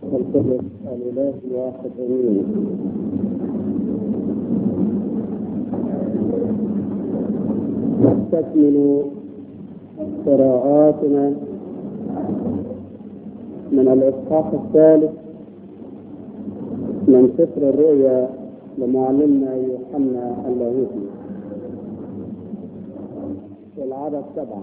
القدس الاله واحد امين نستكمل قراءاتنا من الاصحاح الثالث من سفر الرؤيا لمعلمنا يوحنا اللاهوتي العدد سبعه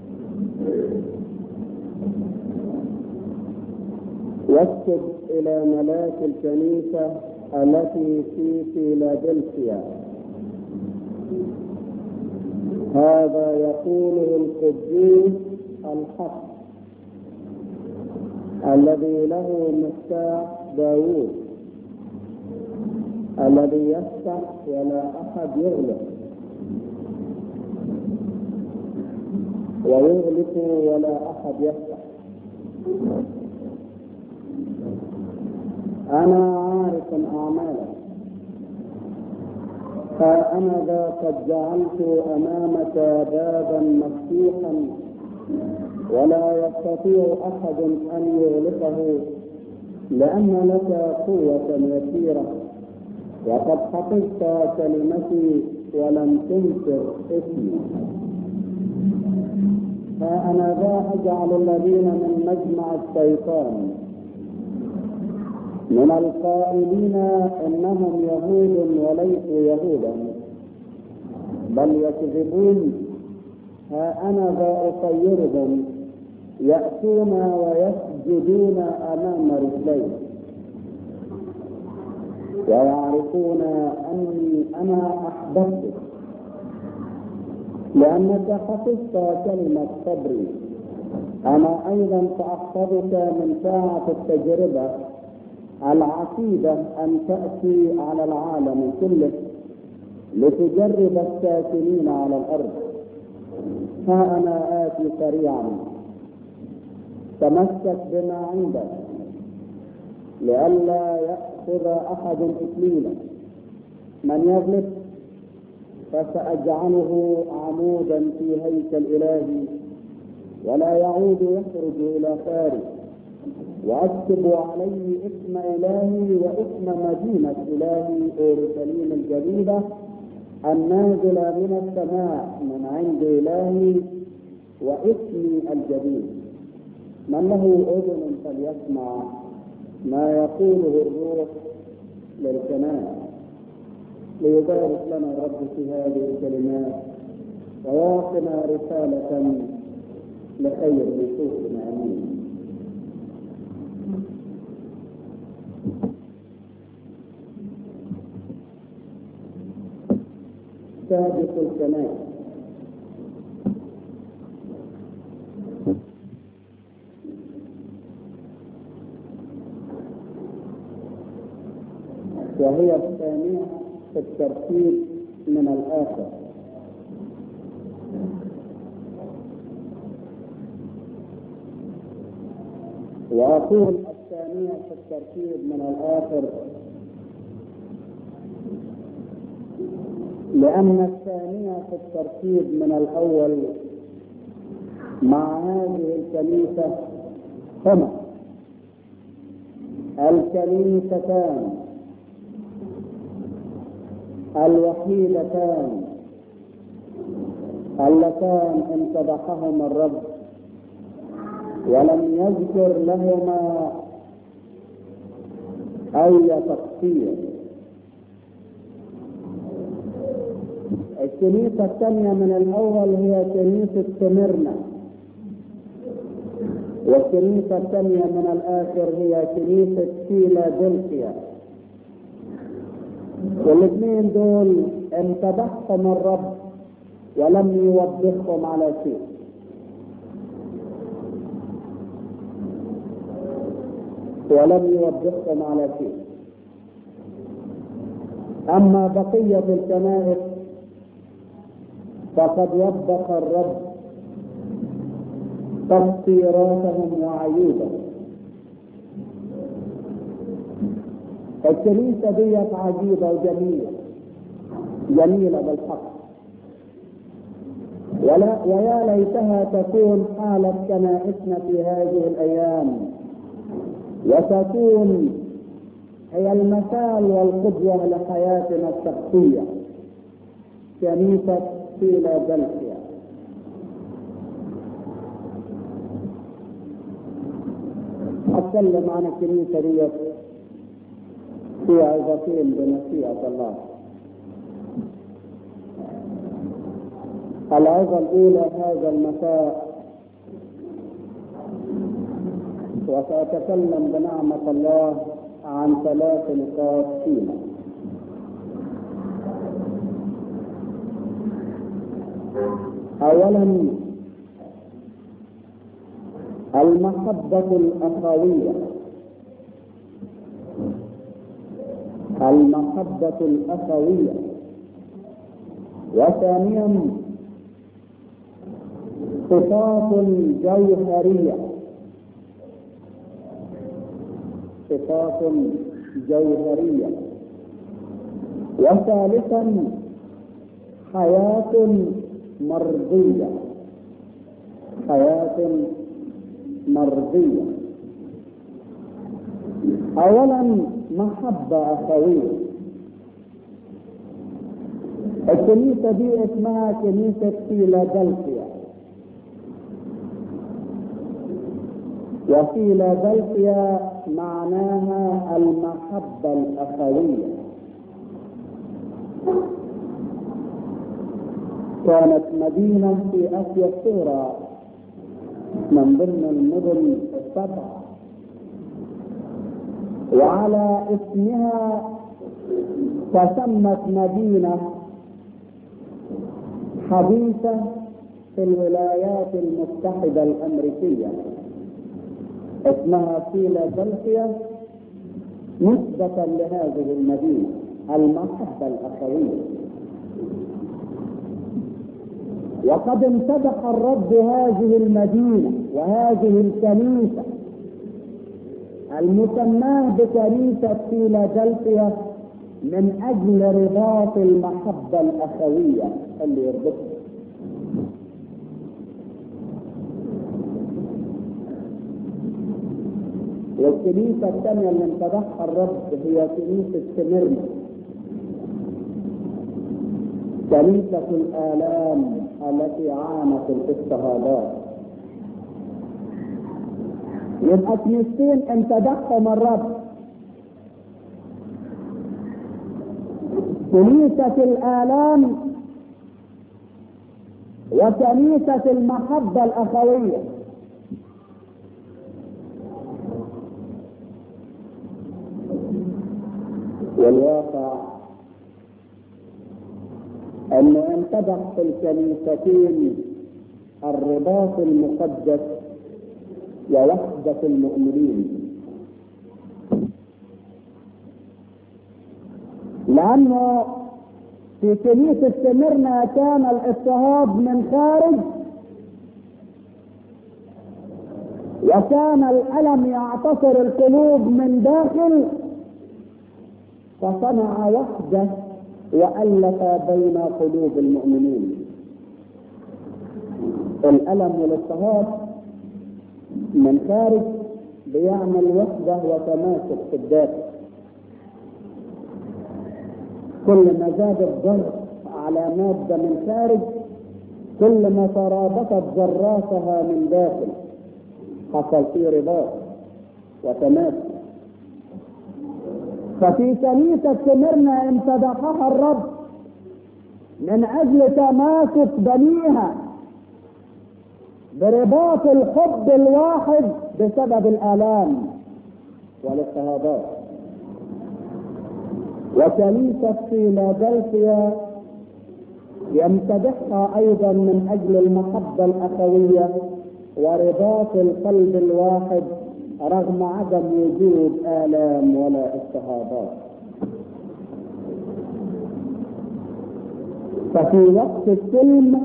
واكتب إلى ملاك الكنيسة التي في فيلادلفيا هذا يقوله القدوس الحق الذي له مفتاح داوود الذي يفتح ولا أحد يغلق ويغلق ولا أحد يفتح أنا عارف أعمالك فأنا ذا قد جعلت أمامك بابا مفتوحا ولا يستطيع أحد أن يغلقه لأن لك قوة يسيرة وقد حفظت كلمتي ولم تنكر اسمي فأنا ذا أجعل الذين من مجمع الشيطان من القائلين انهم يهود وليسوا يهودا بل يكذبون ها انا ذا اطيرهم ياتون ويسجدون امام رجلي ويعرفون اني انا احببتك لانك حفظت كلمه صبري انا ايضا ساحفظك من ساعه التجربه العقيدة أن تأتي على العالم كله لتجرب الساكنين على الأرض ها أنا آتي سريعا تمسك بما عندك لئلا يأخذ أحد إكليلا من يغلب فسأجعله عمودا في هيكل إلهي ولا يعود يخرج إلى خارج واكتب عليه اسم الهي واسم مدينه الهي اورشليم الجديده النازله من السماء من عند الهي واسمي الجديد من له اذن فليسمع ما يقوله الروح للكنائس ليبارك لنا الرب في هذه الكلمات ويعطنا رساله لخير نفوسنا امين سابق الكمال وهي الثانية في الترتيب من الآخر وأقول الثانية في الترتيب من الآخر لأن الثانية في الترتيب من الأول مع هذه الكنيسة هما الكنيستان الوحيدتان اللتان امتدحهما الرب ولم يذكر لهما أي تقصير الكنيسة الثانية من الأول هي كنيسة سمرنا والكنيسة الثانية من الآخر هي كنيسة فيلادلفيا والاثنين دول امتدحهم الرب ولم يوبخهم على شيء ولم يوبخهم على شيء أما بقية الكنائس فقد وبخ الرب تقصيراتهم وعيوبهم الكنيسة ديت عجيبة وجميلة جميلة بالحق ولا ويا ليتها تكون حالة كنائسنا في هذه الأيام وتكون هي المثال والقدوة لحياتنا الشخصية كنيسة فيلادلفيا أتكلم عن الكنيسة دي في عظتين بمشيئة الله العظة الأولى هذا المساء وسأتكلم بنعمة الله عن ثلاث نقاط فيها أولا المحبة الأخوية المحبة الأخوية وثانيا صفات جوهرية صفات جوهرية وثالثا حياة مرضية حياة مرضية أولا محبة أخوية الكنيسة دي اسمها كنيسة فيلادلفيا وفيلادلفيا معناها المحبة الأخوية كانت مدينة في آسيا الصغرى من ضمن المدن السبع وعلى اسمها تسمت مدينة حديثة في الولايات المتحدة الأمريكية اسمها فيلادلفيا نسبة لهذه المدينة المحبة الأخوية وقد امتدح الرب هذه المدينة وهذه الكنيسة المسماه بكنيسة فيلادلفيا من أجل رباط المحبة الأخوية اللي يربطها والكنيسة الثانية اللي امتدحها الرب هي كنيسة سمرنا كنيسة الآلام التي عانت الاضطهادات يبقى كنيستين امتدحهم الرب كنيسة الآلام وكنيسة المحبة الأخوية والواقع أنه امتدح في الكنيستين الرباط المقدس ووحدة المؤمنين لأنه في كنيسة سمرنا كان الاضطهاد من خارج وكان الألم يعتصر القلوب من داخل فصنع وحدة وألف بين قلوب المؤمنين الألم والاضطهاد من خارج بيعمل وحدة وتماسك في الداخل كل ما زاد الضغط على مادة من خارج كل ما ترابطت ذراتها من داخل حصل فيه رباط وتماسك ففي كنيسة سمرنا امتدحها الرب من أجل تماسك بنيها برباط الحب الواحد بسبب الآلام والاضطهادات وكنيسة فيلادلفيا يمتدحها أيضا من أجل المحبة الأخوية ورباط القلب الواحد رغم عدم وجود آلام ولا اضطهادات ففي وقت السلم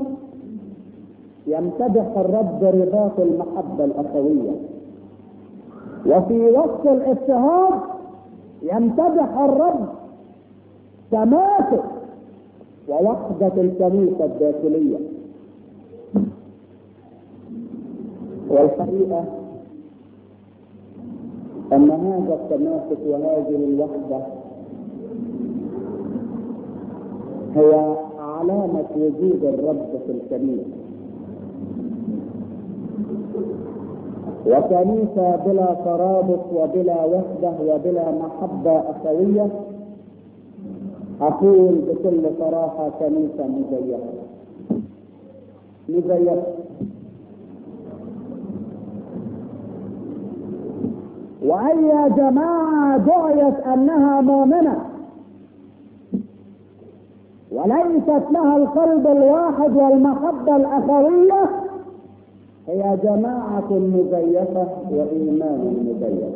يمتدح الرب رباط المحبة الأخوية وفي وقت الاضطهاد يمتدح الرب تماسك ووحدة الكنيسة الداخلية أن هذا التماسك وهذه الوحدة هي علامة وجود الرب في الكنيسة وكنيسة بلا ترابط وبلا وحدة وبلا محبة أخوية أقول بكل صراحة كنيسة مزيفة مزيفة وأي جماعة دعيت أنها مؤمنة وليست لها القلب الواحد والمحبة الأخوية هي جماعة مزيفة وإيمان مزيف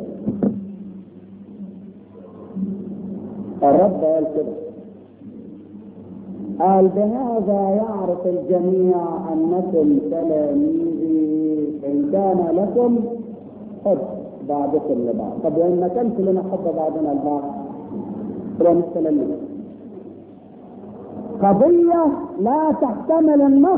الرب قال كده قال بهذا يعرف الجميع أنكم تلاميذي إن كان لكم حب بعضكم لبعض طب وإن ما كانش لنا حب بعضنا البعض فلا مش تلاميذ قضية لا تحتمل النص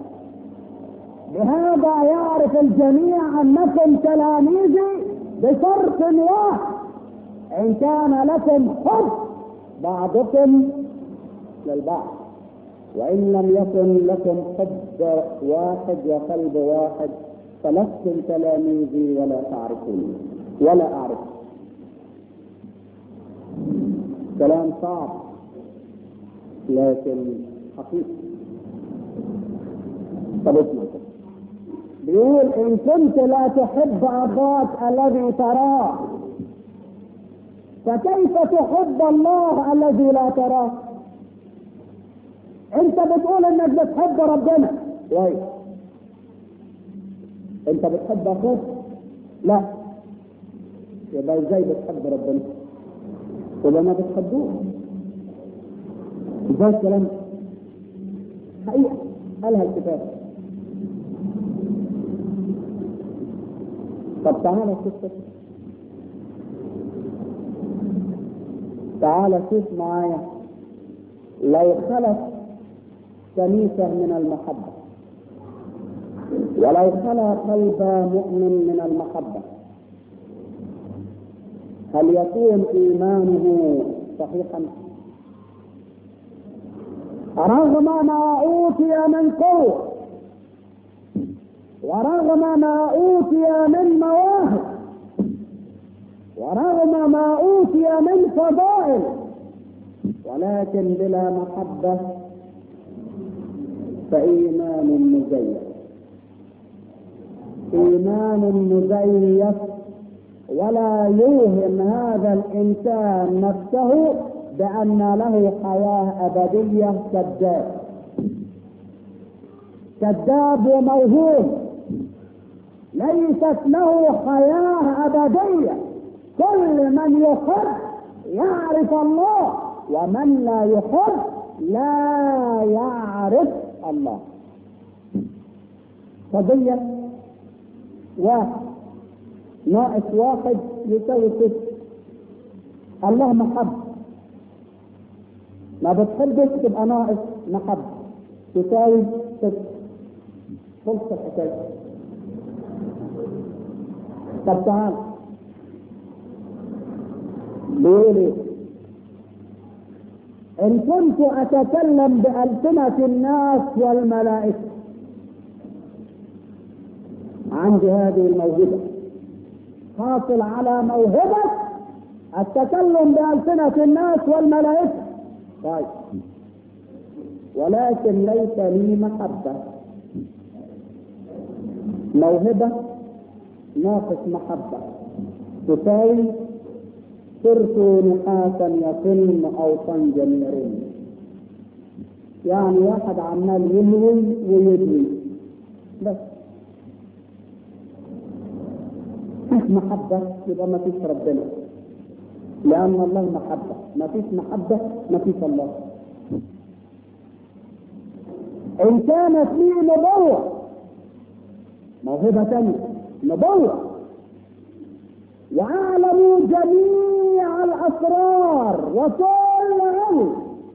بهذا يعرف الجميع انكم تلاميذي بشرط واحد ان كان لكم حب بعضكم للبعض وان لم يكن لكم حب واحد وقلب واحد فلستم تلاميذي ولا تعرفوني ولا اعرف كلام صعب لكن حقيقي طب اسمع بيقول ان كنت لا تحب اخاك الذي تراه فكيف تحب الله الذي لا تراه انت بتقول انك بتحب ربنا كويس انت بتحب اخوك لا يبقى ازاي بتحب ربنا يبقى ما بتحبوش ازاي الكلام حقيقة قالها الكتاب طب تعالى شوف كده تعالى شوف معايا لو خلت كنيسة من المحبة ولو خلا قلب مؤمن من المحبة هل يكون إيمانه صحيحا؟ رغم ما أوتي من قوة ورغم ما أوتي من مواهب ورغم ما أوتي من فضائل ولكن بلا محبة فإيمان مزيف إيمان مزيف ولا يوهم هذا الإنسان نفسه بأن له حياة أبدية كذاب كذاب وموهوم ليست له حياة أبدية كل من يحب يعرف الله ومن لا يحب لا يعرف الله قضية واحد ناقص واحد يساوي ست الله محب ما بتحبش تبقى ناقص محب تساوي ست خلص الحكاية طب تعال بيقول ايه ان كنت اتكلم بألسنة الناس والملائكة عندي هذه الموهبة حاصل على موهبة التكلم بألسنة الناس والملائكة طيب ولكن ليس لي محبة موهبة ناقص محبة تساوي صرت نحاسا يطن او طنجا يرن يعني واحد عمال يلوي ويدوي بس مفيش محبة يبقى ما فيش ربنا لأن الله محبة ما فيش محبة ما فيش الله إن كانت لي نبوة موهبة ثانية نبوة وأعلم جميع الأسرار وكل علم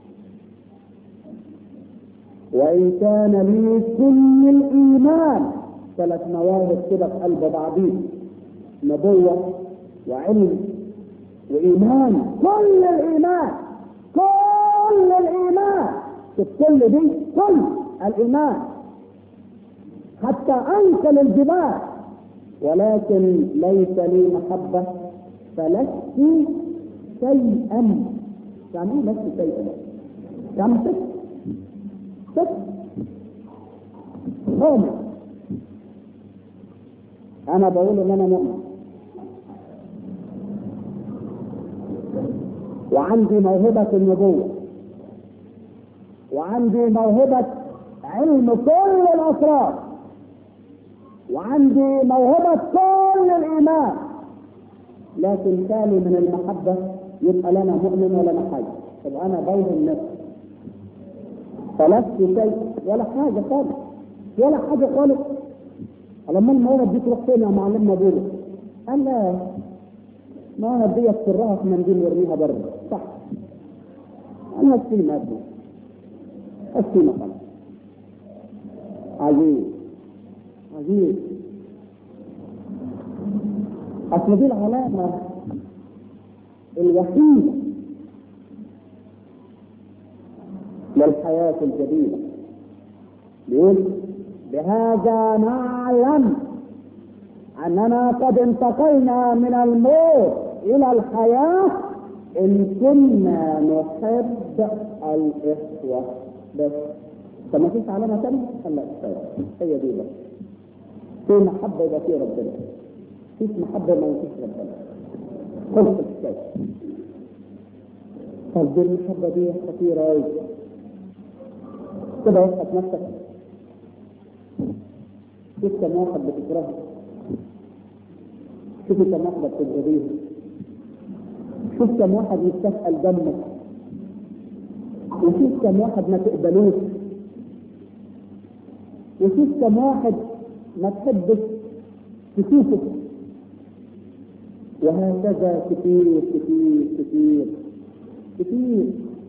وإن كان لي كل الإيمان ثلاث مواهب كده في قلب بعضين نبوة وعلم وإيمان كل الإيمان كل الإيمان كل دي كل الإيمان حتى أنقل الجبال ولكن ليس لي محبة فلست شيئا يعني ايه لست شيئا؟ يعني ست ست مؤمن انا بقول ان انا مؤمن وعندي موهبة النبوة وعندي موهبة علم كل الأسرار وعندي موهبة كل الإيمان لكن تالي من المحبة يبقى لنا مؤمن ولا أنا حاجة يبقى أنا بوهم نفسي فلست شيء ولا حاجة خالص ولا حاجة خالص لما الموهبة دي تروح فين يا معلمنا بولس؟ قال لا الموهبة دي سرها في منديل وارميها بره صح أنا السيمة أبو السيمة خلاص عجيب عجيب أصل دي العلامة الوحيدة للحياة الجديدة بيقول بهذا نعلم أننا قد انتقلنا من الموت إلى الحياة إن كنا نحب الإخوة بس طب ما فيش علامة تانية؟ قال لا هي دي بس في محبة يبقى في ربنا فيش محبة ما فيش ربنا خلص الحكاية طب دي المحبة دي خطيرة أوي كده وقت نفسك شوف كم واحد بتكرهه شوف كم واحدة بتبغضيها شوف كم واحد يستسأل دمك وشوف كم واحد ما تقبلوش وشوف كم واحد ما تحبش تشوفه وهكذا كثير كثير كثير كثير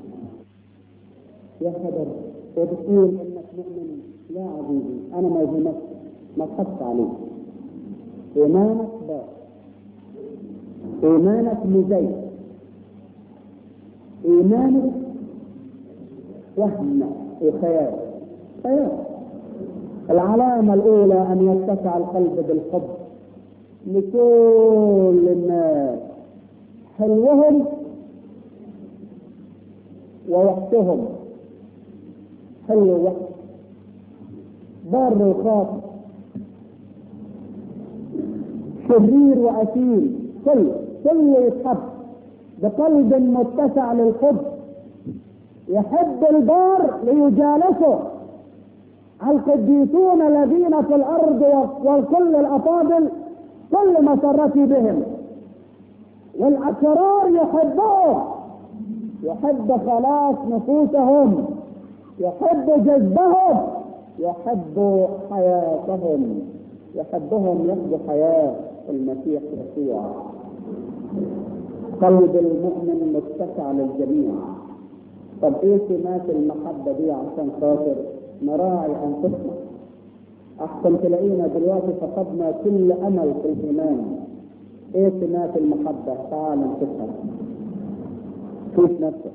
يا خبر وبتقول انك مؤمن لا عزيزي انا ما يهمك ما تخافش عليك ايمانك باق ايمانك مزيف ايمانك وهم وخيال خيال العلامة الأولى أن يتسع القلب بالحب لكل الناس حلوهم ووقتهم حلو وقت بار وخاطئ شرير وأثيم كل كل يتحب بقلب متسع للحب يحب البار ليجالسه القديسون الذين في الارض والكل الافاضل كل مسرتي بهم والاشرار يحبهم يحب خلاص نفوسهم يحب جذبهم يحب حياتهم يحبهم ياخذوا حياه المسيح يسوع قلب المؤمن متسع للجميع طب ايه سمات المحبه دي عشان خاطر نراعي انفسنا احسن تلاقينا دلوقتي فقدنا كل امل في الايمان ايه سمات المحبه تعال نشوفها شوف نفسك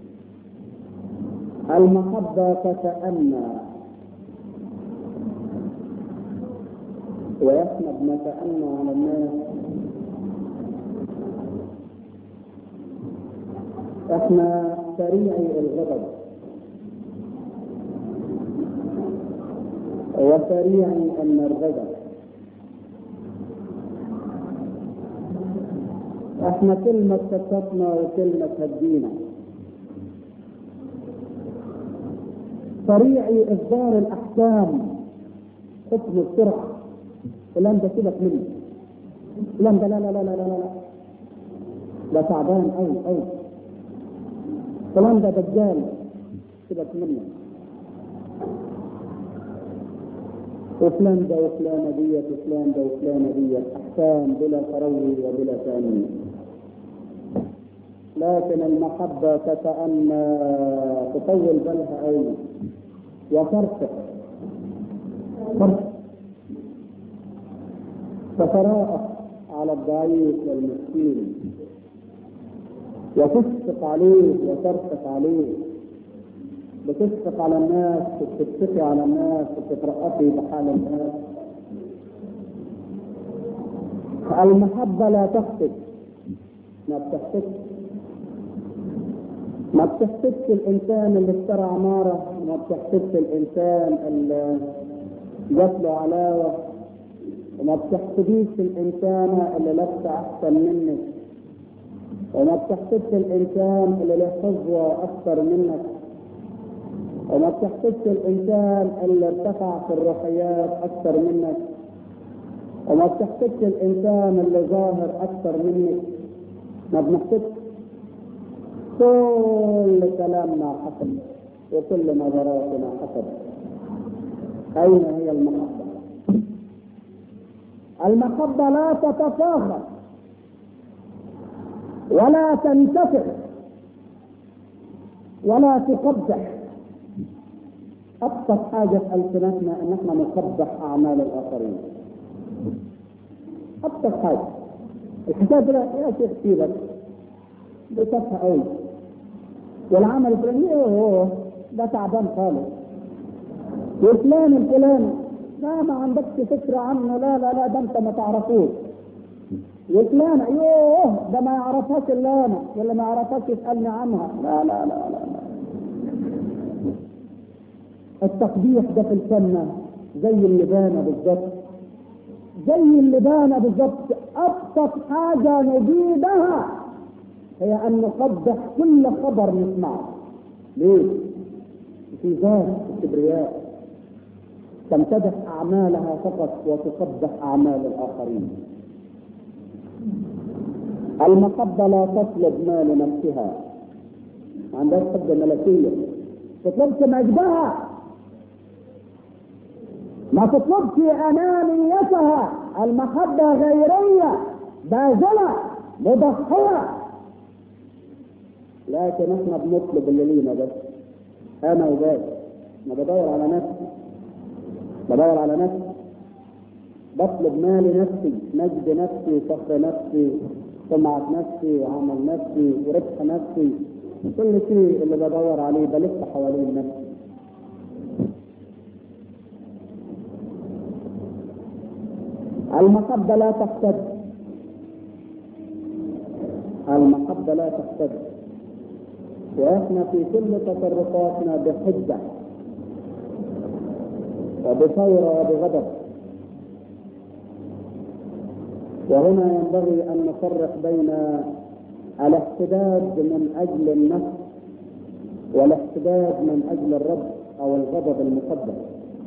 المحبه تتأنى ويحمد ما تأنى على الناس احنا سريعي الغضب وسريعي النرغبة احنا كلمة سكتنا وكلمة هدينا سريعي اصدار الاحكام حكم بسرعة فلان ده سيبك منه فلان ده لا لا لا لا لا لا ده تعبان قوي قوي فلان ده دجال سيبك منه وفلان ده وفلانة ديت وفلان ده وفلانة ديت أحكام بلا تروي وبلا تأني لكن المحبة تتأنى تطول بالها أوي وترفق ترفق تتراءى على الضعيف والمسكين وتشفق عليه وترفق عليه بتشفق على الناس وبتتقي على الناس وبتترأفي بحال الناس المحبة لا تخطئ ما بتحسدش ما بتحسدش الإنسان اللي اشترى عمارة ما بتحسدش الإنسان اللي جات له علاوة وما بتحسديش الإنسانة اللي لابسة أحسن منك وما بتحسدش الإنسان اللي له حظوة أكثر منك وما بتحسدش الإنسان اللي ارتفع في الروحيات أكثر منك وما بتحسدش الإنسان اللي ظاهر أكثر منك ما بنحسدش كل كلامنا حسب وكل نظراتنا حسب أين هي المحبة؟ المحبة لا تتفاخر ولا تنتفع ولا تقبح أبسط حاجة في ألسنتنا إن احنا نقبح أعمال الآخرين أبسط حاجة الحساب ده يا شيخ سيبك بتفه قوي والعمل الفلاني اوه ده تعبان خالص وفلان الفلاني لا ما عندكش فكرة عنه لا لا لا ده انت ما تعرفوش وفلان ايوه ده ما يعرفهاش الا انا واللي ما يعرفهاش يسالني عنها لا لا لا لا, لا. التقبيح ده في الجنة زي اللبانة بالظبط زي اللبانة بالظبط أبسط حاجة نجيبها هي أن نقبح كل خبر نسمعه ليه؟ في ذات الكبرياء تمتدح أعمالها فقط وتقبح أعمال الآخرين المحبة لا تطلب ما لنفسها ما عندهاش حب ملكية تطلبش مجدها ما تطلبش أنانيتها المحبة غيرية باذلة مضحية لكن احنا بنطلب اللي لينا بس انا وبس انا بدور على نفسي بدور على نفسي بطلب ما لنفسي مجد نفسي فخر نفسي سمعة نفسي وعمل نفسي وربح نفسي كل شيء اللي بدور عليه بلف حوالين نفسي المحبة لا تحتد المحبة لا تحتد واحنا في كل تصرفاتنا بحجة وبثورة وبغضب وهنا ينبغي أن نفرق بين الاحتداد من أجل النفس والاحتداد من أجل الرب أو الغضب المقدس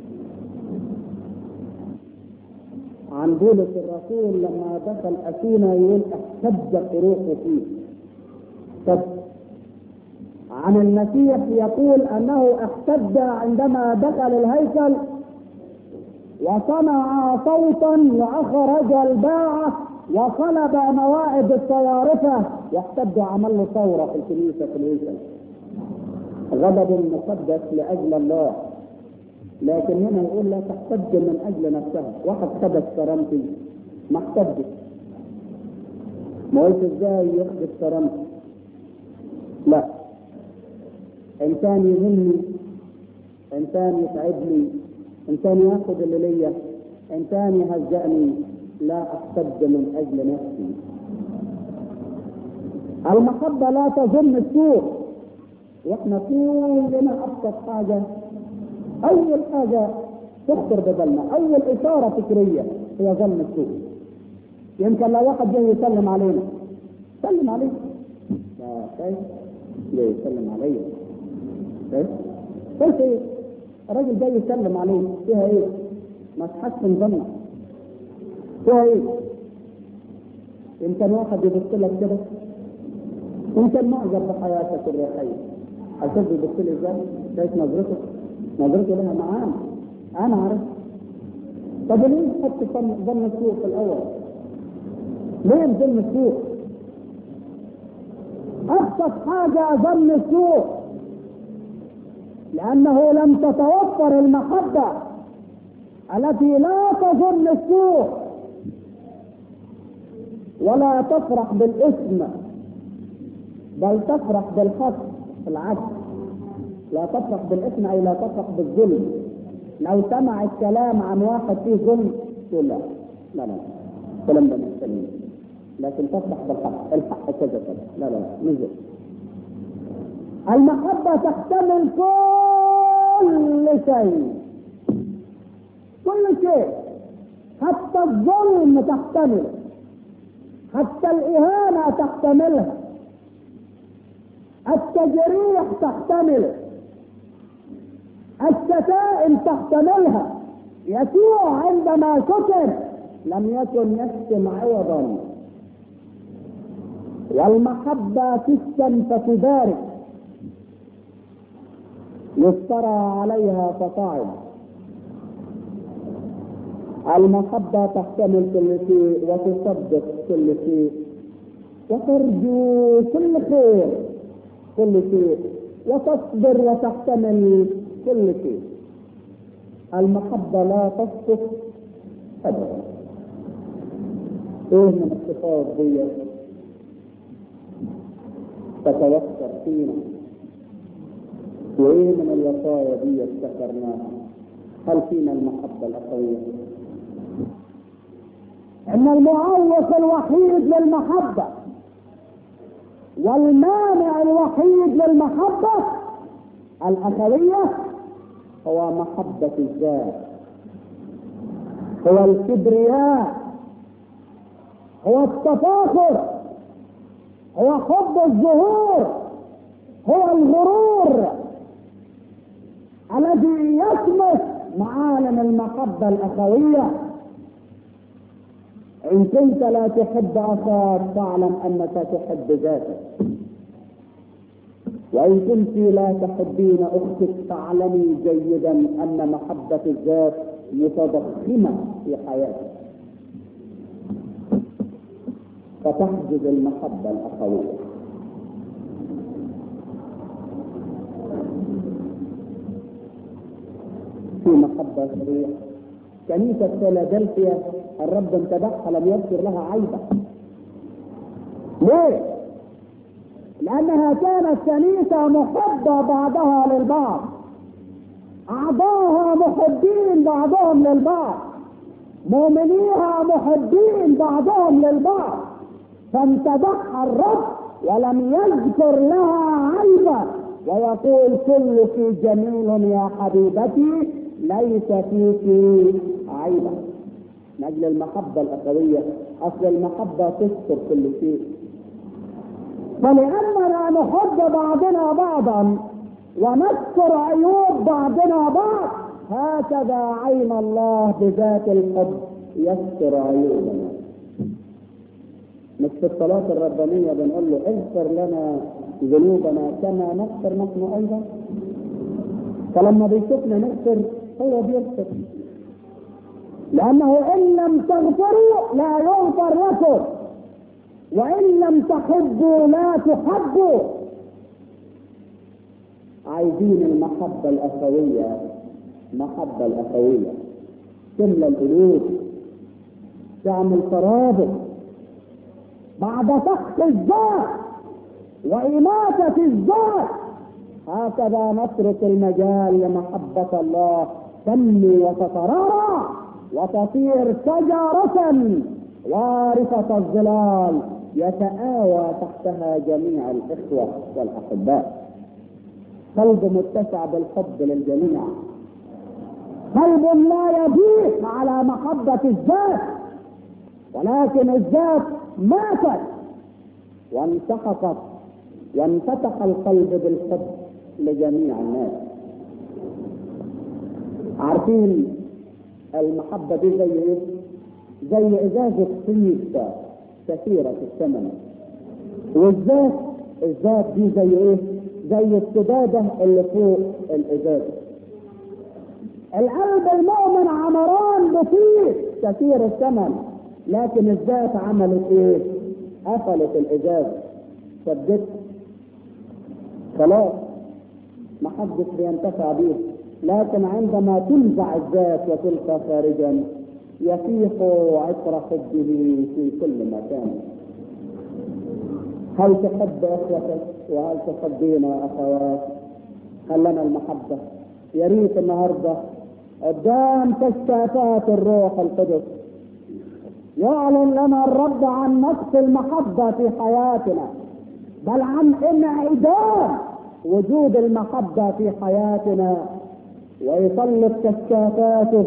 عن بولس الرسول لما دخل أثينا يقول احتج قروحه فيه طب عن المسيح يقول أنه احتج عندما دخل الهيكل وصنع صوتا وأخرج الباعة وصلب موائد الصيارفة يحتج عمل له ثورة في الكنيسة في الهيكل غضب مقدس لأجل الله لكن هنا يقول لا تحتج من اجل نفسها واحد خدش كرامتي ما احتجش ما قلت ازاي يخدش كرامتي لا انسان يهمني انسان يتعبني انسان ياخذ اللي ليا انسان يهزأني لا احتج من اجل نفسي المحبة لا تظن السوء واحنا كلنا ابسط حاجة اول حاجه تخطر ببالنا اول اشاره فكريه هي ظن السوء يمكن لو واحد جاي يسلم علينا سلم عليه لا كيف جاي يسلم عليا كيف كيف ايه الراجل جاي يسلم عليه فيها ايه ما تحسن ظنك فيها ايه يمكن واحد يبص لك كده يمكن معجب بحياتك الروحيه هتشوف يبص لي ازاي شايف نظرته نظرته لها معانا انا عارف طب ليه تحط ظن السوء في الاول؟ ليه ظن السوء؟ ابسط حاجه ظن السوء لانه لم تتوفر المحبه التي لا تظن السوء ولا تفرح بالاسم بل تفرح بالحق العكس لا تفرح بالاسم اي لا تفرح بالظلم لو سمع الكلام عن واحد فيه ظلم تقول لا لا لا الكلام ده مش سليم لكن تفرح بالحق الحق كذا كذا لا لا لا نزل المحبة تحتمل كل شيء كل شيء حتى الظلم تحتمله حتى الإهانة تحتملها التجريح تحتمله الشتائم تحتملها يسوع عندما شتم لم يكن يشتم عوضا والمحبة تشتم فتبارك يفترى عليها فصاعد المحبة تحتمل كل شيء وتصدق كل شيء وترجو كل خير كل شيء وتصبر وتحتمل كل شيء المحبة لا تسقط أبدا إيه من الصفات دي تتوفر فينا وإيه من الوصايا دي افتكرناها هل فينا المحبة الأخوية ان المعوق الوحيد للمحبة والمانع الوحيد للمحبة الأخوية هو محبة الذات هو الكبرياء هو التفاخر هو حب الظهور هو الغرور الذي يطمس معالم المحبة الأخوية إن كنت لا تحب أخاك فاعلم أنك تحب ذاتك وإن كنت لا تحبين أختك فاعلمي جيدا أن محبة الذات متضخمة في حياتك فتحجز المحبة الأخوية في محبة صريحة كنيسة فيلادلفيا الرب امتدحها لم يذكر لها عيبا ليه؟ لأنها كانت كنيسة محبة بعضها للبعض أعضاها محبين بعضهم للبعض مؤمنيها محبين بعضهم للبعض فامتدحها الرب ولم يذكر لها عيبا ويقول كلك جميل يا حبيبتي ليس فيك عيبا من اجل المحبه الاخويه اصل المحبه تستر كل شيء فلاننا نحب بعضنا بعضا ونذكر عيوب بعضنا بعض هكذا عين الله بذات الحب يستر عيوبنا مش في الصلاة الربانية بنقول له اغفر لنا ذنوبنا كما نغفر نحن أيضا فلما بيشوفنا نغفر هو بيغفر لأنه إن لم تغفروا لا يغفر لكم وإن لم تحبوا لا تحبوا عايزين المحبة الأخوية محبة الأخوية تملى القلوب تعمل ترابط بعد سخط الذات وإماتة الذات هكذا نترك المجال لمحبة الله تنمو وتترعرع وتصير شجرة وارثة الظلال يتآوى تحتها جميع الإخوة والأحباء قلب متسع بالحب للجميع قلب لا يضيق على محبة الذات ولكن الذات ماتت وانسحقت وانفتح القلب بالحب لجميع الناس عارفين المحبة دي زي ايه؟ زي ازازة طيب كثيرة الثمن والذات الذات دي زي ايه؟ زي السدادة اللي فوق الازازة القلب المؤمن عمران بطيب كثير الثمن لكن الذات عملت ايه؟ قفلت الازازة سدت خلاص ما حدش بينتفع بيه لكن عندما تنزع الذات وتلقى خارجا يفيح عطر حبه في كل مكان هل تحب اخوتك وهل تحبين اخوات هل لنا المحبه يا ريت النهارده قدام كشافات الروح القدس يعلن لنا الرب عن نفس المحبه في حياتنا بل عن انعدام وجود المحبه في حياتنا ويسلط كشافاته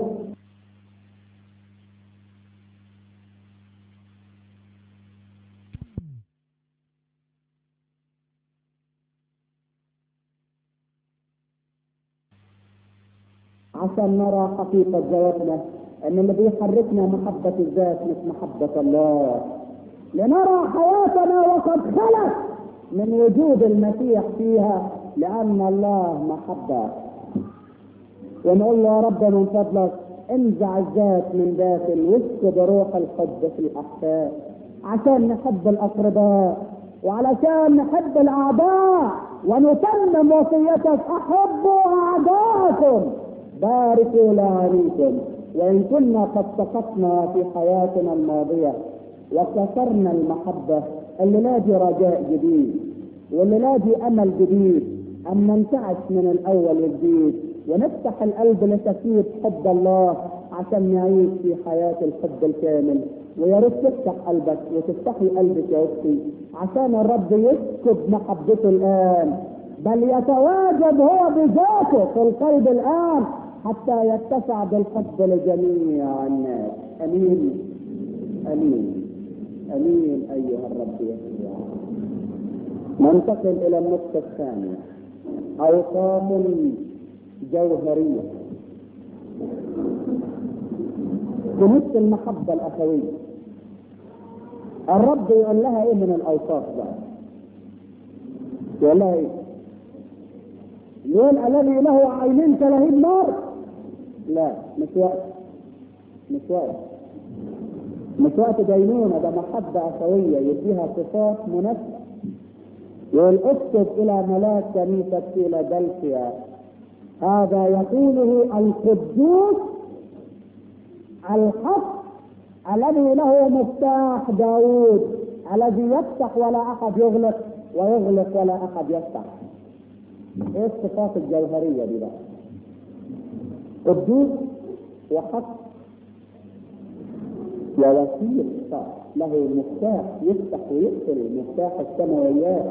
عشان نرى حقيقة ذاتنا ان اللي بيحركنا محبة الذات مش محبة الله لنرى حياتنا وقد خلت من وجود المسيح فيها لان الله محبة ونقول له يا رب من فضلك انزع الذات من داخل واسكب روح الحب في الاحشاء عشان نحب الاقرباء وعلشان نحب الاعداء ونتمم وصيتك احبوا اعداءكم باركوا لعريكم وان كنا قد سقطنا في حياتنا الماضيه وكسرنا المحبه اللي لاقي رجاء جديد واللي لاقي امل جديد ان ننتعش من الاول وجديد ونفتح القلب لتفيد حب الله عشان نعيش في حياه الحب الكامل ويا ريت تفتح قلبك وتفتحي قلبك يا اختي عشان الرب يسكب محبته الان بل يتواجد هو بذاته في القلب الان حتى يتسع بالحب لجميع الناس امين امين امين ايها الرب يسوع ننتقل الى النقطه الثانيه اوصاف جوهريه بنص المحبه الاخويه الرب يقول لها ايه من الاوصاف بقى يقول لها ايه يقول الذي له عينين كلهيب نار لا مش وقت مش وقت مش وقت دينونة ده محبة أخوية يديها صفات مناسبة يقول اكتب إلى ملاك كنيسة فيلادلفيا هذا يقوله القدوس الحق الذي له مفتاح داوود الذي يفتح ولا أحد يغلق ويغلق ولا أحد يفتح ايه الصفات الجوهرية دي بقى قدوس وحق ووكيل له مفتاح يفتح ويقفل مفتاح السماويات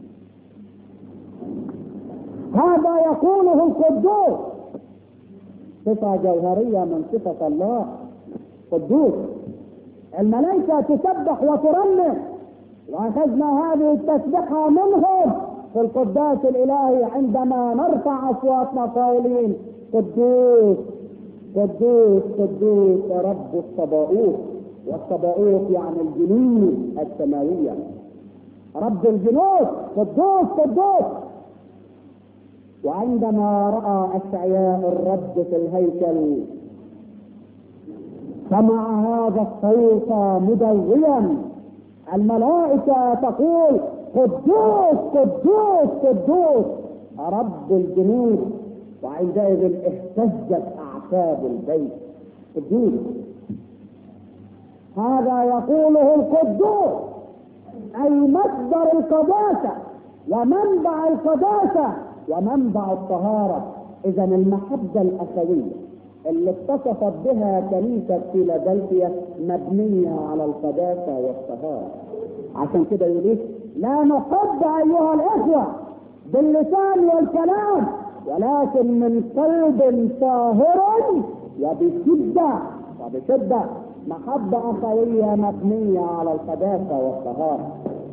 هذا يقوله القدوس صفة جوهرية من صفة الله قدوس الملائكة تسبح وترنم وأخذنا هذه التسبحة منهم في القداس الإلهي عندما نرفع أصواتنا قائلين قدوس قدوس قدوس رب الصباؤوت والصباؤوت يعني الجنود السماوية رب الجنود قدوس قدوس وعندما رأى أشعياء الرب في الهيكل سمع هذا الصوت مدويا الملائكة تقول قدوس قدوس قدوس رب الجنود وعندئذ اهتزت اعتاب البيت قدوس هذا يقوله القدوس اي مصدر القداسه ومنبع القداسه ومنبع الطهاره اذا المحبه الاخويه اللي اتصفت بها كنيسه فيلادلفيا مبنيه على القداسه والطهاره عشان كده يقول لا نحب ايها الاخوه باللسان والكلام ولكن من قلب طاهر وبشده وبشده محبه اخويه مبنيه على القداسه والطهاره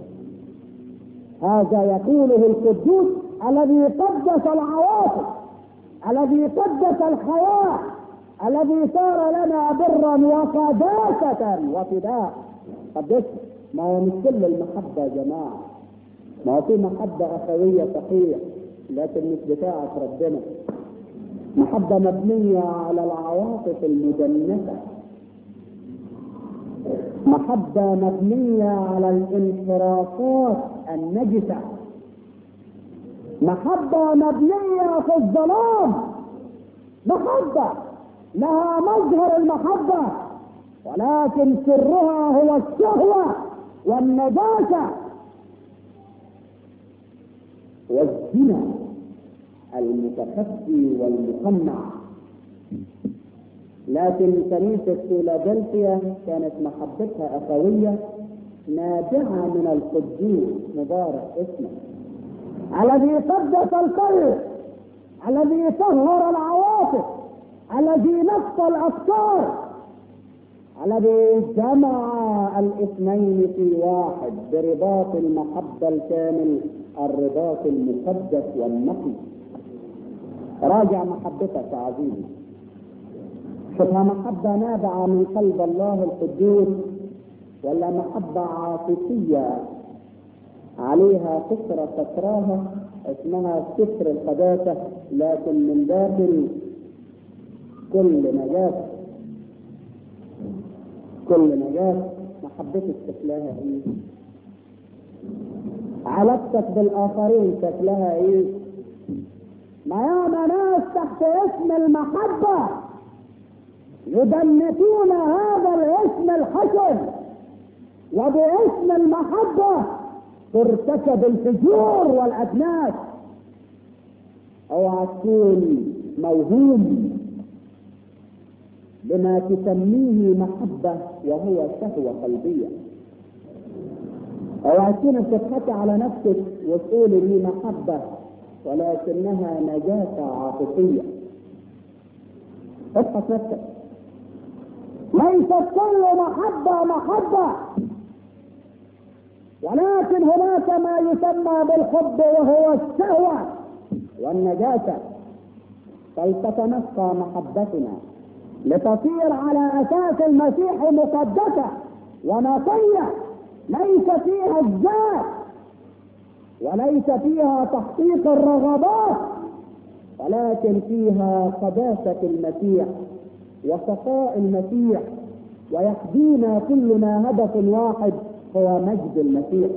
هذا يقوله القدوس الذي قدس العواطف الذي قدس الحياه الذي صار لنا برا وقداسه وفداء قدسه ما هو مش كل المحبة يا جماعة ما هو في محبة أخوية صحيح لكن مش بتاعة ربنا محبة مبنية على العواطف المدنسة محبة مبنية على الانحرافات النجسة محبة مبنية في الظلام محبة لها مظهر المحبة ولكن سرها هو الشهوة والنجاسة والزنا المتخفي والمقنع لكن كنيسة فيلادلفيا كانت محبتها أخوية نابعة من القدوس مبارك اسمه الذي قدس القلب الذي طهر العواطف الذي نقى الأفكار الذي جمع الاثنين في واحد برباط المحبة الكامل الرباط المقدس والنقي راجع محبتك يا عزيزي شوفها محبة نابعة من قلب الله القدوس ولا محبة عاطفية عليها سترة ستراها اسمها ستر القداسة لكن من داخل كل نجاسة كل نجاسة محبتك شكلها ايه؟ علاقتك بالآخرين شكلها ايه؟ ما ياما ناس تحت اسم المحبة يدمتون هذا الاسم الحسن وباسم المحبة ترتكب الفجور والأدناس اوعى تكون موهوم بما تسميه محبة وهو شهوة قلبية اوعى تكون بتضحكي على نفسك وتقولي دي محبة ولكنها نجاسة عاطفية اضحك نفسك ليست كل محبة محبة ولكن هناك ما يسمى بالحب وهو الشهوة والنجاسة فلتتنقى محبتنا لتصير على أساس المسيح مقدسة ونقية ليس فيها الذات وليس فيها تحقيق الرغبات ولكن فيها قداسة المسيح وصفاء المسيح ويحدينا كلنا هدف واحد هو مجد المسيح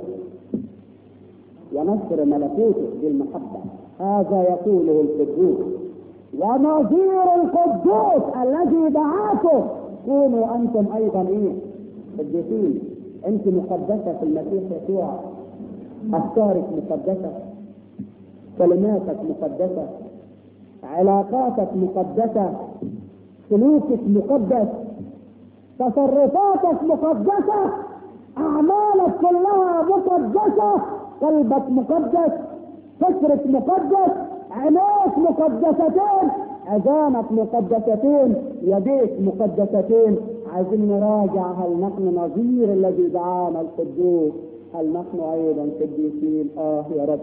ونصر ملكوته بالمحبة هذا يقوله القدوس ونظير القدوس الذي دعاكم كونوا انتم ايضا ايه قديسين انت مقدسة في المسيح يسوع افكارك مقدسة كلماتك مقدسة علاقاتك مقدسة سلوكك مقدس تصرفاتك مقدسة أعمالك كلها مقدسة قلبك مقدس فكرك مقدس عينيك مقدستين أذانك مقدستين يديك مقدستين عايزين نراجع هل نحن نظير الذي دعانا القدوس هل نحن أيضا قديسين آه يا رب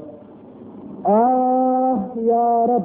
آه يا رب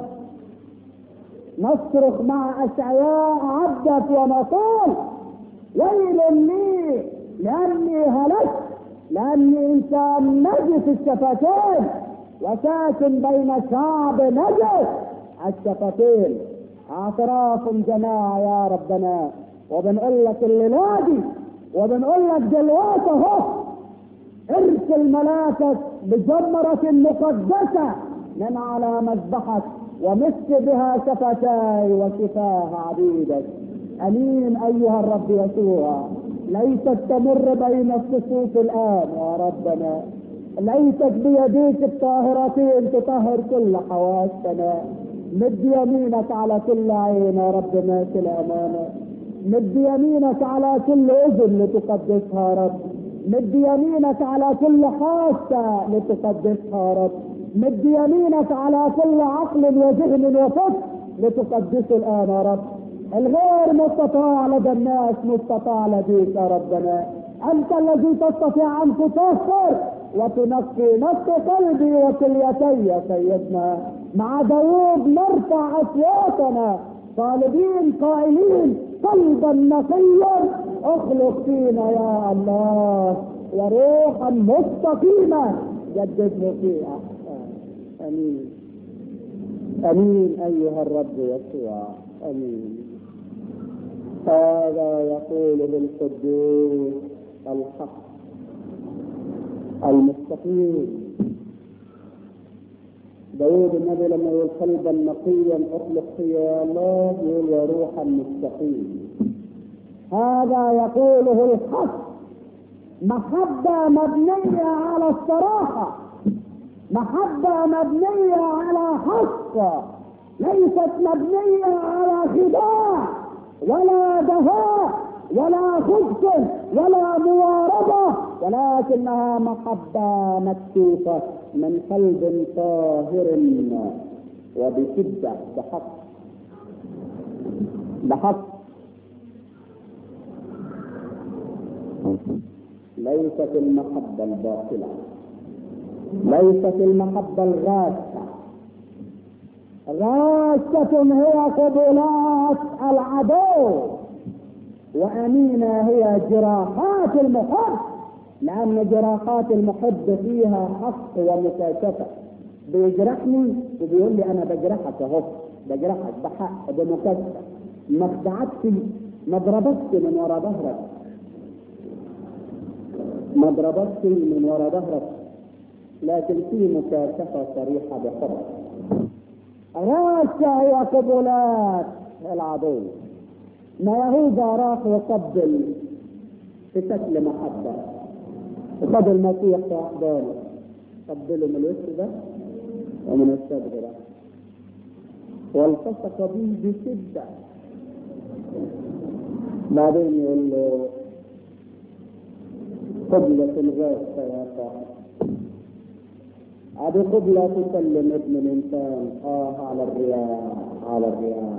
نصرخ مع أشعياء عبدك ونقول ويل لي لأني هلكت لأني إنسان نجس الشفتين وساكن بين شعب نجس الشفتين اعتراف جماعة يا ربنا وبنقول لك الليلة دي وبنقول لك دلوقتي اهو ارسل ملاكك بجمرة مقدسة من على مذبحك ومس بها شفتاي وشفاه عبيدك امين ايها الرب يسوع ليست تمر بين الصفوف الان يا ربنا ليست بيديك الطاهرتين تطهر كل حواسنا مد يمينك على كل عين يا رب ماثل امامك مد يمينك على كل اذن لتقدسها يا رب مد يمينك على كل حاسه لتقدسها يا رب مد يمينك على كل عقل وذهن وفكر لتقدسه الان يا رب الغير مستطاع لدى الناس مستطاع لديك يا ربنا انت الذي تستطيع ان تطهر وتنقي نقي قلبي وكليتي يا سيدنا مع داوود نرفع اصواتنا طالبين قائلين قلبا نقيا اخلق فينا يا الله وروحا مستقيما جدده فيها امين امين ايها الرب يسوع امين هذا يقوله القدوس الحق المستقيم داود النبي لما يقول قلبا نقيا اخلق يا الله يقول وروحا مستقيم هذا يقوله الحق محبة مبنية على الصراحة محبة مبنية على حق ليست مبنية على خداع ولا دهاء ولا خبث ولا مواربة ولكنها محبة مكتوفة من قلب طاهر وبشدة بحق بحق ليست المحبة الباطلة ليست المحبة الغاشة غاشة هي قبلات العدو وأمينة هي جراحات المحب لأن جراحات المحب فيها حق ومكاشفة بيجرحني وبيقول لي أنا بجرحك أهو بجرحك بحق بمكاشفة ما خدعتش ما ضربتش من ورا ظهرك ما ضربتش من ورا ظهرك لكن في مكاشفة صريحة بحب غاشة هي قبلات العدو ما يهوذا راح وقبل في شكل محبة وخد المسيح في أحضانه قبله من الوش ده ومن الصدر ده والتصق به بشدة بعدين يقول له قبلة الغاثة يا صاحب هذه قبلة تسلم ابن الإنسان آه على الرياح على الرياح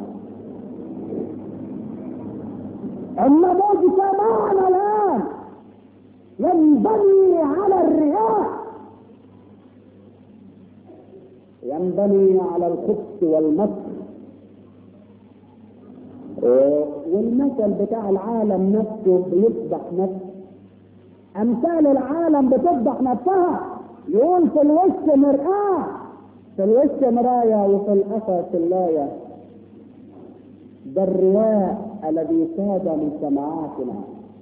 النموذج معنا الآن ينبني على الرياح ينبني على الخبث والمكر والمثل بتاع العالم نفسه بيفضح نفسه امثال العالم بتفضح نفسها يقول في الوش مرآة في الوش مراية وفي القفا سلاية ده الرياء الذي ساد من سماعاتنا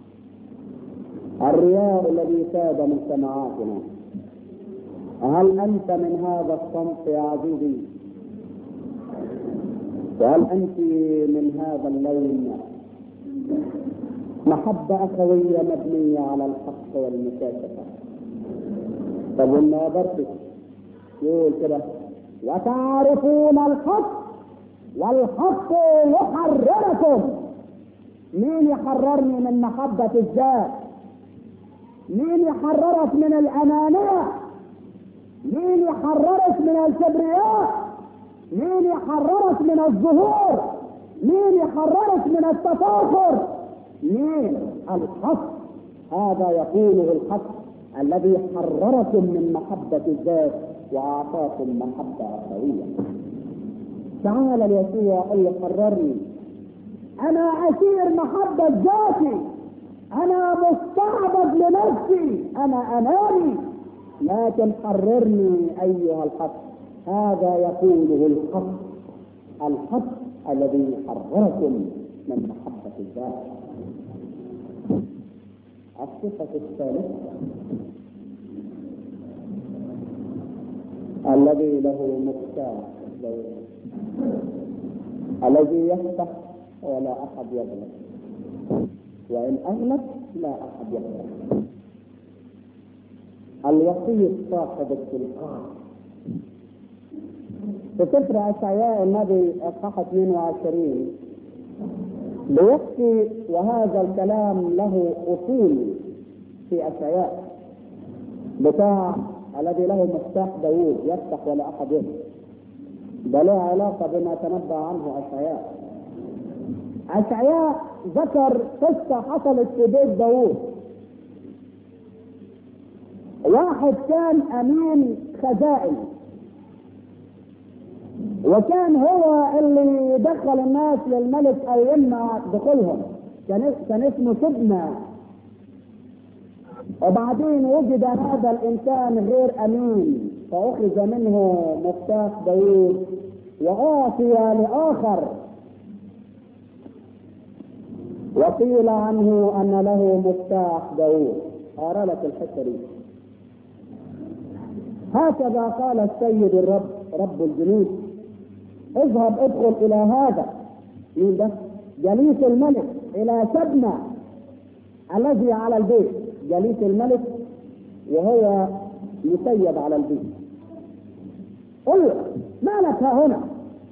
الرياء الذي ساد من سماعاتنا هل أنت من هذا الصنف يا عزيزي وهل أنت من هذا اللون محبة أخوية مبنية على الحق والمكاشفة طب والنابرتك يقول كده وتعرفون الحق والحق يحرركم مين يحررني من محبة الذات مين يحررك من الأنانية مين يحررك من الكبرياء مين يحررك من الظهور مين يحررك من التفاخر مين الحق هذا يقوله الحق الذي حرركم من محبة الذات وأعطاكم محبة أخوية تعال ليسوع قل له حررني أنا أسير محبة ذاتي أنا مستعبد لنفسي أنا أناني لكن حررني أيها الحق هذا يقوله الحق الحق الذي حرركم من محبة الذات الصفة الثالثة الذي له مفتاح الذي يفتح ولا أحد يغلق وإن أغلق لا أحد يغلق الوسيط صاحب السلطان في سفر أشعياء النبي إصحاح 22 بيحكي وهذا الكلام له أصول في أشعياء بتاع الذي له مفتاح داوود يفتح ولا أحد يفتح ده له علاقة بما تنبأ عنه أشعياء أشعياء ذكر قصة حصلت في بيت داوود واحد كان أمين خزائن وكان هو اللي يدخل الناس للملك او يمنع دخولهم كان كان اسمه سبنى وبعدين وجد هذا الانسان غير امين فاخذ منه مفتاح داوود واعطي لاخر وقيل عنه ان له مفتاح داوود اقرا لك الحته دي هكذا قال السيد الرب رب الجنود اذهب ادخل الى هذا مين ده؟ جليس الملك الى سبنى الذي على البيت جليس الملك وهو مسيب على البيت قل له ما لك ها هنا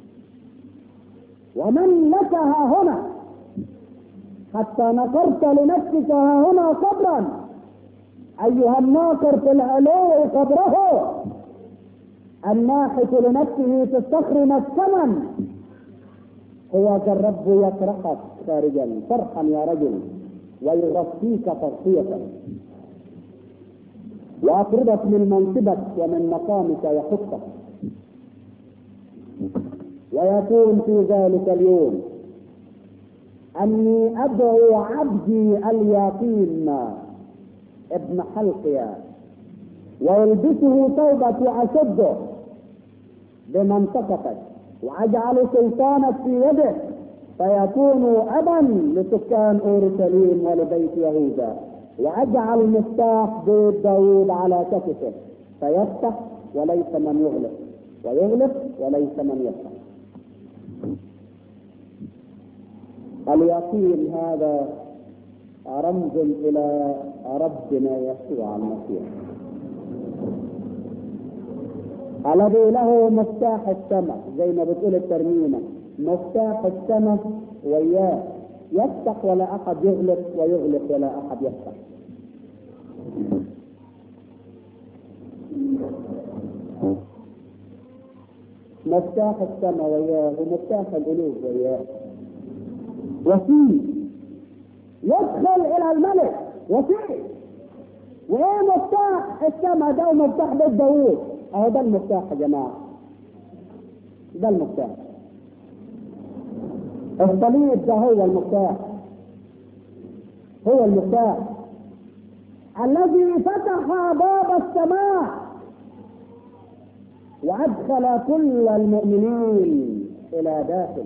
ومن لك ها هنا حتى نقرت لنفسك ها هنا قبرا ايها الناقر في العلو قبره الناحت لنفسه في الصخر مسكنا هو ذا الرب يطرحك خارجا فرحا يا رجل ويغطيك تغطية وأطردك من منصبك ومن مقامك يحطك ويكون في ذلك اليوم أني أدعو عبدي اليقين ابن حلقيا ويلبسه ثوبة أشده بمنطقتك واجعل سلطانك في يده فيكون ابا لسكان اورشليم ولبيت يهوذا واجعل مفتاح بيت داوود على كتفه فيفتح وليس من يغلق ويغلق وليس من يفتح اليقين هذا رمز الى ربنا يسوع المسيح الذي له مفتاح السماء زي ما بتقول الترنيمة مفتاح السماء وياه يفتح ولا أحد يغلق ويغلق ولا أحد يفتح مفتاح السماء وياه ومفتاح القلوب وياه وفيه يدخل إلى الملك وفيه وإيه مفتاح السماء ده ومفتاح بيت داوود اهو ده المفتاح يا جماعه ده المفتاح الصليب ده هو المفتاح هو المفتاح الذي فتح باب السماء وادخل كل المؤمنين الى داخل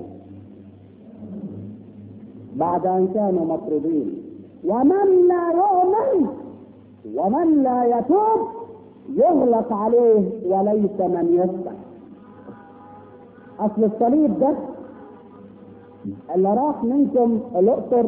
بعد ان كانوا مطرودين ومن لا يؤمن ومن لا يتوب يغلق عليه وليس من يفتح اصل الصليب ده اللي راح منكم الاقصر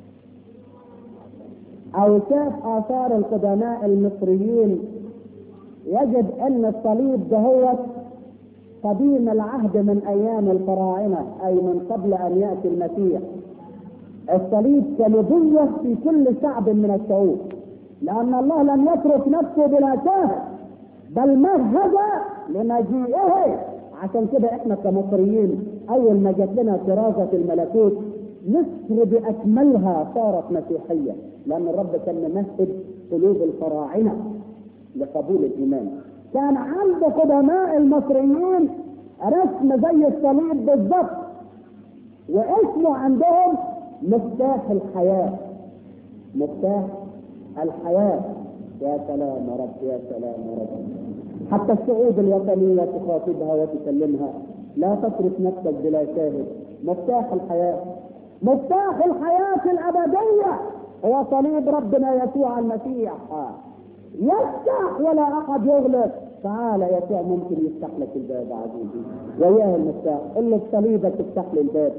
او شاف اثار القدماء المصريين يجد ان الصليب ده هو قديم العهد من ايام الفراعنه اي من قبل ان ياتي المسيح الصليب كنبوه في كل شعب من الشعوب لأن الله لم يترك نفسه بلا شاهد بل مهد لمجيئه عشان كده احنا كمصريين أول ما جات لنا كرازة الملكوت مصر بأكملها صارت مسيحية لأن الرب كان ممهد قلوب الفراعنة لقبول الإيمان كان عند قدماء المصريين رسم زي الصليب بالضبط واسمه عندهم مفتاح الحياة مفتاح الحياة يا سلام يا رب يا سلام يا رب حتى الشعوب الوطنية تخاطبها وتكلمها لا تترك نفسك بلا شاهد مفتاح الحياة مفتاح الحياة الأبدية هو صليب ربنا يسوع المسيح يفتح ولا أحد يغلق تعال يسوع ممكن يفتح لك الباب عزيزي وياه المفتاح قل له بصليبك افتح لي الباب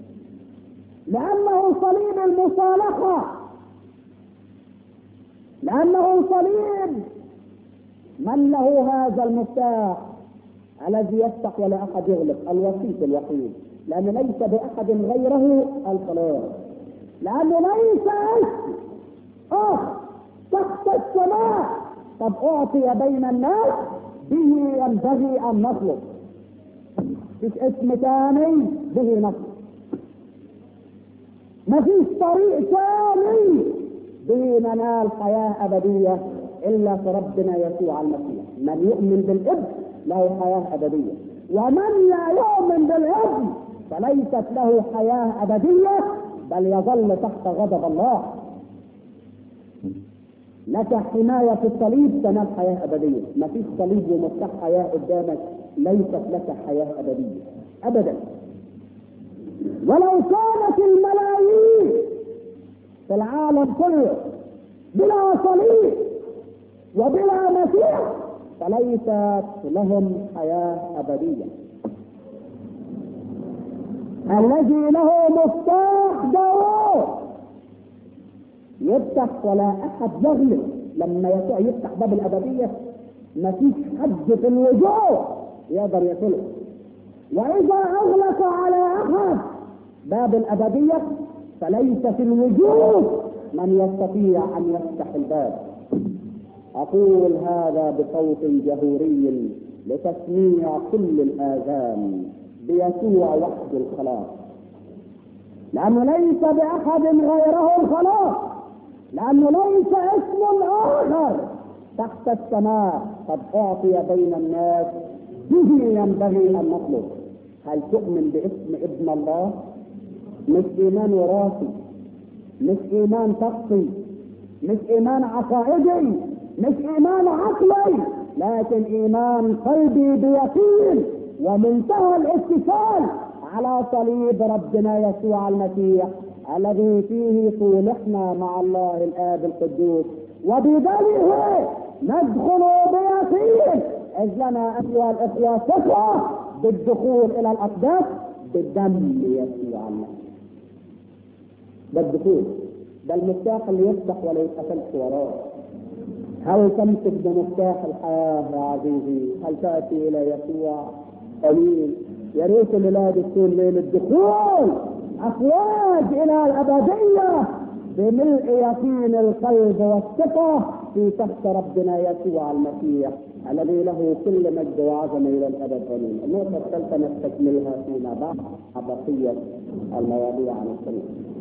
لأنه صليب المصالحة لأنه صليب من له هذا المفتاح الذي يفتح ولا أحد يغلق الوسيط الوحيد لأن ليس بأحد غيره الخلاص لأنه ليس اسم آخر تحت السماء قد أعطي بين الناس به ينبغي أن نخلص مفيش اسم ثاني به نخلص مفيش طريق ثاني به ننال حياة أبدية إلا في ربنا يسوع المسيح من يؤمن بالابن له حياة أبدية ومن لا يؤمن بالابن فليست له حياة أبدية بل يظل تحت غضب الله لك حماية في الصليب تنال حياة أبدية ما فيش صليب ومفتاح حياة قدامك ليست لك حياة أبدية أبدا ولو كانت الملايين في العالم كله بلا صليب وبلا مسيح فليست لهم حياة أبدية الذي له مفتاح داوود يفتح ولا أحد يغلق لما يسوع يفتح باب الأبدية مفيش حد في الوجود يقدر يقتله واذا اغلق على احد باب الابديه فليس في الوجود من يستطيع ان يفتح الباب اقول هذا بصوت جهوري لتسميع كل الاذان بيسوع وحده الخلاص لانه ليس باحد غيره الخلاص لانه ليس اسم اخر تحت السماء قد اعطي بين الناس به ينبغي ان نطلب هل تؤمن باسم ابن الله مش ايمان وراثي مش ايمان شخصي مش ايمان عقائدي مش ايمان عقلي لكن ايمان قلبي بيقين ومنتهى الاتصال على صليب ربنا يسوع المسيح الذي فيه صلحنا مع الله الاب القدوس وبدمه ندخل بيقين اذ لنا ايها الاخوه ثقه بالدخول الى الاقداس بدم يسوع المسيح ده الدخول ده المفتاح اللي يفتح ولا يتقفلش وراه هل تمسك بمفتاح الحياة يا عزيزي هل تأتي إلى يسوع أمين يا ريت الليلة تكون ليلة دخول أفواج إلى الأبدية بملء يقين القلب والثقة في تحت ربنا يسوع المسيح الذي له كل مجد وعظمه الى الابد امين. النقطه الثالثه نستكملها فيما بعد بقيه المواضيع عن السنه.